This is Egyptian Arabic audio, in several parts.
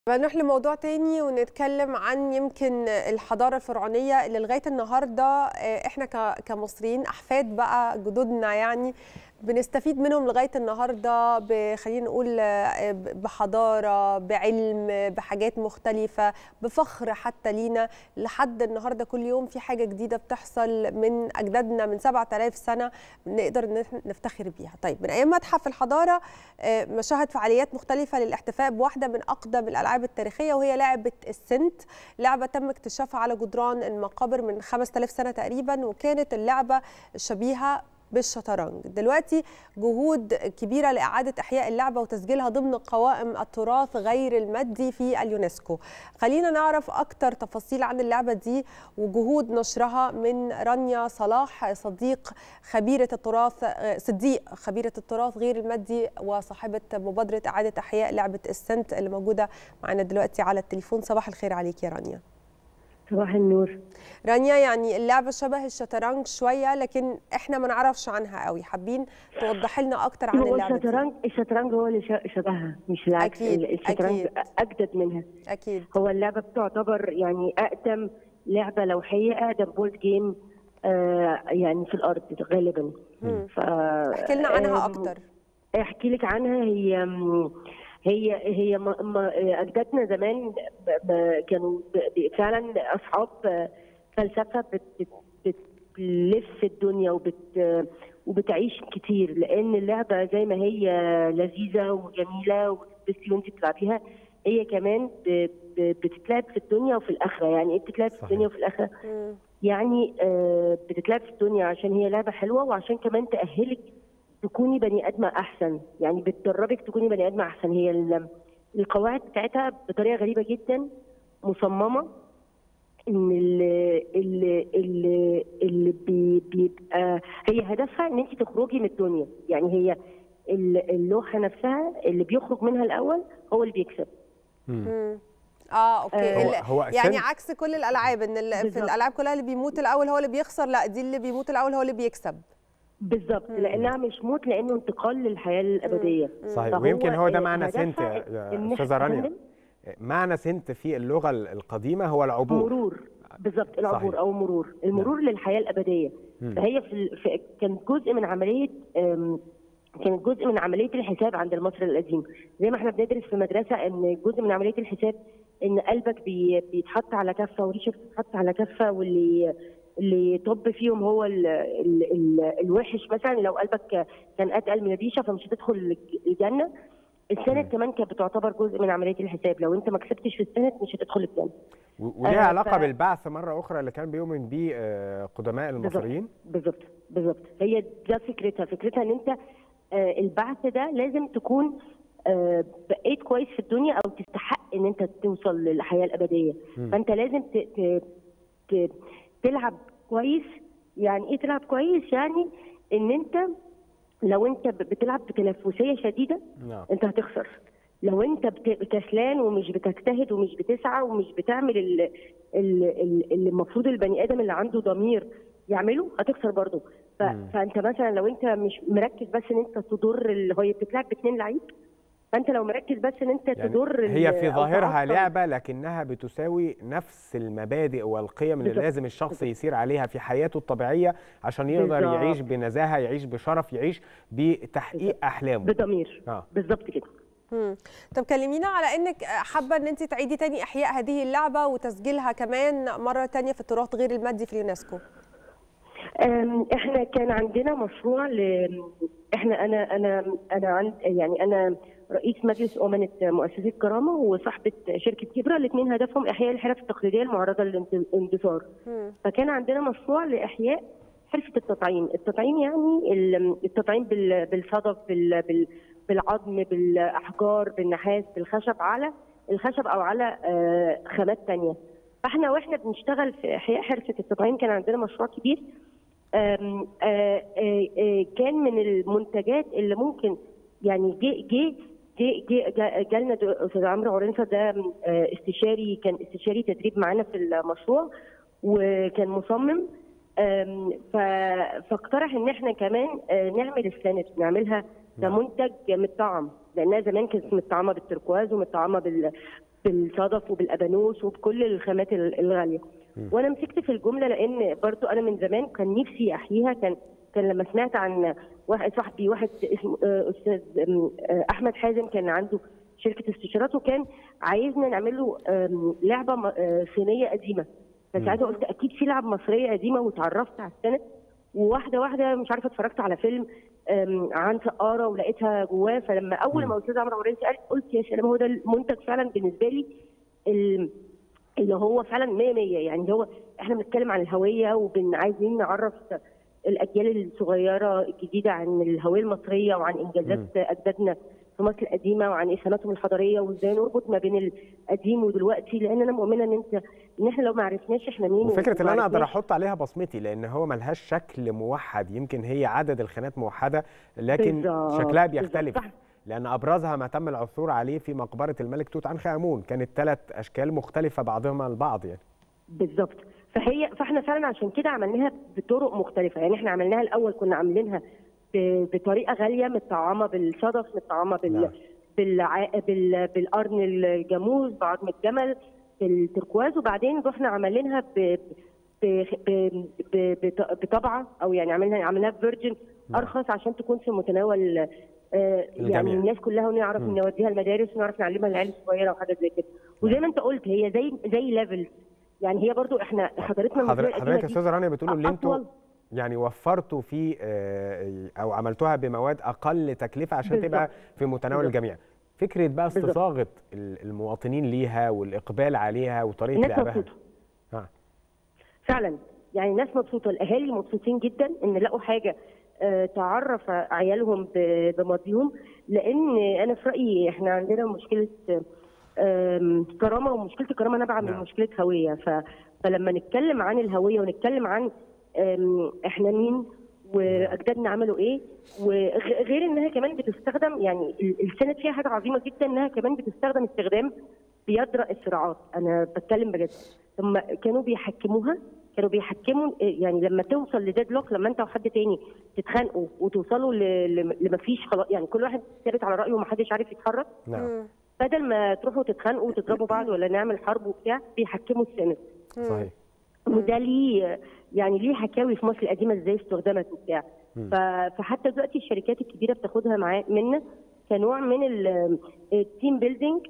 نروح لموضوع تاني ونتكلم عن يمكن الحضارة الفرعونية اللي لغاية النهاردة احنا كمصريين أحفاد بقى جدودنا يعني بنستفيد منهم لغاية النهاردة خلينا نقول بحضارة بعلم بحاجات مختلفة بفخر حتى لينا لحد النهاردة كل يوم في حاجة جديدة بتحصل من أجدادنا من 7000 سنة نقدر نفتخر بيها طيب من أيام متحف الحضارة مشاهد فعاليات مختلفة للاحتفاء بواحدة من أقدم الألعاب التاريخية وهي لعبة السنت لعبة تم اكتشافها على جدران المقابر من 5000 سنة تقريبا وكانت اللعبة شبيهة بالشطرنج دلوقتي جهود كبيرة لإعادة إحياء اللعبة وتسجيلها ضمن قوائم التراث غير المادي في اليونسكو خلينا نعرف أكتر تفاصيل عن اللعبة دي وجهود نشرها من رانيا صلاح صديق خبيرة التراث صديق خبيرة التراث غير المادي وصاحبة مبادرة إعادة إحياء لعبة السنت اللي موجودة معنا دلوقتي على التليفون صباح الخير عليك يا رانيا صباح النور رانيا يعني اللعبة شبه الشطرنج شوية لكن احنا ما نعرفش عنها قوي حابين توضح لنا اكتر عن هو اللعبة الشطرنج دي. الشطرنج هو اللي شبهها مش العكس أكيد، الشطرنج أكيد. اجدد منها اكيد هو اللعبه بتعتبر يعني اقدم لعبه لوحيه اقدم بورد جيم آه يعني في الارض غالبا مم. ف احكي لنا عنها آم، اكتر احكي لك عنها هي هي هي م- م- اجدادنا زمان ب- ب- كانوا ب- ب- فعلا اصحاب فلسفه بت- بت- بتلف الدنيا وبت وبتعيش كتير لان اللعبه زي ما هي لذيذه وجميله وبتبسي وانت بتلعبيها هي كمان ب- ب- بتتلعب في الدنيا وفي الاخره يعني ايه بتتلعب في صحيح. الدنيا وفي الاخره مم. يعني آه، بتتلعب في الدنيا عشان هي لعبه حلوه وعشان كمان تاهلك تكوني بني ادمه احسن يعني بتدربك تكوني بني ادمه احسن هي ال- القواعد بتاعتها بطريقه غريبه جدا مصممه ان اللي اللي اللي, اللي بي بيبقى هي هدفها ان انت تخرجي من الدنيا يعني هي ال- اللوحه نفسها اللي بيخرج منها الاول هو اللي بيكسب مم. اه اوكي آه، هو- ال- هو يعني أساساً- عكس كل الالعاب ان ال- في بالظبط. الالعاب كلها اللي بيموت الاول هو اللي بيخسر لا دي اللي بيموت الاول هو اللي بيكسب بالظبط لانها مش موت لانه انتقال للحياه الابديه صحيح فهو ويمكن هو ده آه، معنى هدفها سنت يا إن استاذه إحنا رانيا نعمل معنى سنت في اللغه القديمه هو العبور مرور بالظبط العبور صحيح. او مرور المرور للحياه الابديه مم. فهي في, ال- في كانت جزء من عمليه أم، كانت جزء من عمليه الحساب عند المصري القديم زي ما احنا بندرس في مدرسه ان جزء من عمليه الحساب ان قلبك بي بيتحط على كفه وريشك بتتحط على كفه واللي اللي يطب فيهم هو ال ال ال الوحش مثلا لو قلبك كان اتقل من الريشه فمش هتدخل الجنه السند كمان كانت بتعتبر جزء من عمليه الحساب لو انت ما كسبتش في السند مش هتدخل الجنه و- وليها آه، علاقه ف- بالبعث مره اخرى اللي كان بيؤمن بيه آه، قدماء المصريين بالظبط بالظبط هي ده فكرتها فكرتها ان انت آه، البعث ده لازم تكون آه، بقيت كويس في الدنيا او تستحق ان انت توصل للحياه الابديه مم. فانت لازم ت... ت... ت... تلعب كويس يعني ايه تلعب كويس يعني ان انت لو انت ب- بتلعب بتنافسيه شديده نعم انت هتخسر لو انت بت- كسلان ومش بتجتهد ومش بتسعى ومش بتعمل ال- ال- ال- اللي المفروض البني ادم اللي عنده ضمير يعمله هتخسر برضه ف... مم. فانت مثلا لو انت مش مركز بس ان انت تضر اللي هي بتتلعب باثنين لعيب فانت لو مركز بس ان انت يعني تضر ال- هي في أو ظاهرها تعطل- لعبه لكنها بتساوي نفس المبادئ والقيم اللي بالظبط. لازم الشخص يسير عليها في حياته الطبيعيه عشان يقدر بالظبط. يعيش بنزاهه يعيش بشرف يعيش بتحقيق احلامه بضمير اه بالظبط كده مم. طب كلمينا على انك حابه ان انت تعيدي تاني احياء هذه اللعبه وتسجيلها كمان مره تانية في التراث غير المادي في اليونسكو أم، احنا كان عندنا مشروع ل... احنا انا انا انا عند يعني انا رئيس مجلس امنه مؤسسه كرامه وصاحبه شركه كبرى الاثنين هدفهم احياء الحرف التقليديه المعرضه للاندثار مم. فكان عندنا مشروع لاحياء حرفه التطعيم التطعيم يعني ال- التطعيم بال- بالصدف بال- بال- بالعظم بالاحجار بالنحاس بالخشب على الخشب او على آه، خامات تانية فاحنا واحنا بنشتغل في احياء حرفه التطعيم كان عندنا مشروع كبير آم، آه، آه، آه، كان من المنتجات اللي ممكن يعني جه جه جه جه جا- جالنا دو- استاذ عمرو عرنفه ده آه، استشاري كان استشاري تدريب معانا في المشروع وكان مصمم آم، ف- فاقترح ان احنا كمان آه، نعمل الساند نعملها كمنتج متطعم لانها زمان كانت متطعمه بالتركواز ومتطعمه بال بالصدف وبالابانوس وبكل الخامات ال- الغاليه وانا مسكت في الجمله لان برضو انا من زمان كان نفسي احييها كان كان لما سمعت عن واحد صاحبي واحد اسمه آه، استاذ آم، آه، احمد حازم كان عنده شركه استشارات وكان عايزنا نعمل له آم، لعبه م- آه، صينيه قديمه فساعتها قلت اكيد في لعب مصريه قديمه واتعرفت على السند وواحده واحده مش عارفه اتفرجت على فيلم آم، عن سقاره ولقيتها جواه فلما اول ما استاذ عمرو عمراني سال قلت يا سلام هو ده المنتج فعلا بالنسبه لي ال- اللي هو فعلا 100 100 يعني اللي هو احنا بنتكلم عن الهويه وعايزين نعرف الاجيال الصغيره الجديده عن الهويه المصريه وعن انجازات اجدادنا في مصر القديمه وعن اسهاماتهم الحضاريه وازاي نربط ما بين القديم ودلوقتي لان انا مؤمنه ان انت ان احنا لو ما عرفناش احنا مين وفكره ان وما انا اقدر عرفناش- احط عليها بصمتي لان هو ملهاش شكل موحد يمكن هي عدد الخانات موحده لكن بالظبط، شكلها بالظبط، بيختلف صح. لان ابرزها ما تم العثور عليه في مقبره الملك توت عنخ امون كانت ثلاث اشكال مختلفه بعضهما البعض يعني بالظبط فهي فاحنا فعلا عشان كده عملناها بطرق مختلفه يعني احنا عملناها الاول كنا عاملينها ب- بطريقه غاليه متطعمه بالصدف متطعمه بال نعم. بالع... بال... بالقرن الجاموس بعظم الجمل بالتركواز وبعدين رحنا عاملينها ب... ب... ب... ب... بط- بطبعه او يعني عملنا عملناها فيرجن نعم. ارخص عشان تكون في متناول آه، الجميع. يعني الناس كلها ونعرف مم. نوديها المدارس ونعرف نعلمها العيال الصغيره وحاجات زي كده وزي ما انت قلت هي زي زي ليفل يعني هي برضو احنا حضرتنا المصريه حضر- القديمه حضرتك يا دي استاذه رانيا بتقولوا ان انتوا أطول. يعني وفرتوا في آه، او عملتوها بمواد اقل تكلفه عشان بالظبط. تبقى في متناول بالظبط. الجميع فكره بقى بالظبط. استصاغه ال- المواطنين ليها والاقبال عليها وطريقه الناس لعبها مبسوطه ها. فعلا يعني الناس مبسوطه الاهالي مبسوطين جدا ان لقوا حاجه آه، تعرف عيالهم ب- بماضيهم لان انا في رايي احنا عندنا مشكله آم، كرامه ومشكله الكرامه نابعه من نعم. مشكله هويه ف... فلما نتكلم عن الهويه ونتكلم عن آم، احنا مين واجدادنا عملوا ايه وغير انها كمان بتستخدم يعني ال- السند فيها حاجه عظيمه جدا انها كمان بتستخدم استخدام بيدرأ الصراعات انا بتكلم بجد هم كانوا بيحكموها كانوا بيحكموا يعني لما توصل لديد لوك لما انت وحد تاني تتخانقوا وتوصلوا ل- ل- لمفيش خلاص يعني كل واحد ثابت على رايه ومحدش عارف يتحرك نعم مم. بدل ما تروحوا تتخانقوا وتضربوا بعض ولا نعمل حرب وبتاع بيحكموا السند صحيح وده ليه يعني ليه حكاوي في مصر القديمه ازاي استخدمت وبتاع ف- فحتى دلوقتي الشركات الكبيره بتاخدها معاه منا كنوع من التيم بيلدينج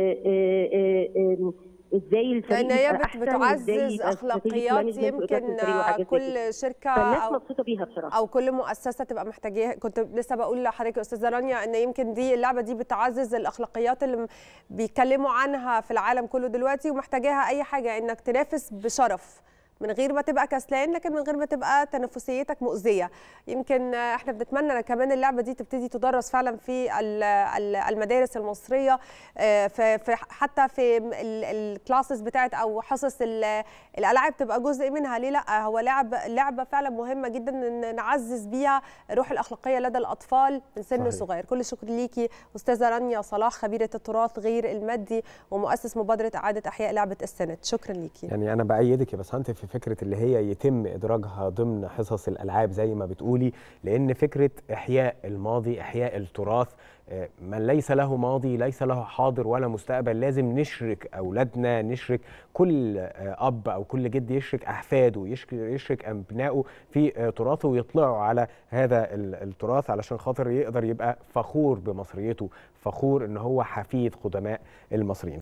ازاي الفريق لان هي يبقى بت- أحسن، وإزاي بتعزز يبقى strategic اخلاقيات management وإدارة يمكن الفريق وحاجات زي كده. كل شركه فالناس او مبسوطه بيها بصراحه او كل مؤسسه تبقى محتاجاها كنت لسه بقول لحضرتك يا استاذه رانيا ان يمكن دي اللعبه دي بتعزز الاخلاقيات اللي م- بيتكلموا عنها في العالم كله دلوقتي ومحتاجاها اي حاجه انك تنافس بشرف من غير ما تبقى كسلان لكن من غير ما تبقى تنافسيتك مؤذيه يمكن آه، احنا بنتمنى كمان اللعبه دي تبتدي تدرس فعلا في ال- ال- المدارس المصريه آه، في في- حتى في الكلاسز بتاعت او حصص ال- الالعاب تبقى جزء منها ليه لا هو لعب لعبه فعلا مهمه جدا ان نعزز بيها الروح الاخلاقيه لدى الاطفال من سن صحيح. صغير كل الشكر ليكي استاذه رانيا صلاح خبيره التراث غير المادي ومؤسس مبادره اعاده احياء لعبه السند شكرا ليكي يعني انا بايدك يا بسنت في فكره اللي هي يتم ادراجها ضمن حصص الالعاب زي ما بتقولي لان فكره احياء الماضي احياء التراث آه، من ليس له ماضي ليس له حاضر ولا مستقبل لازم نشرك اولادنا نشرك كل آه، اب او كل جد يشرك احفاده يشرك, يشرك ابنائه في آه، تراثه ويطلعوا على هذا ال- التراث علشان خاطر يقدر يبقى فخور بمصريته فخور ان هو حفيد قدماء المصريين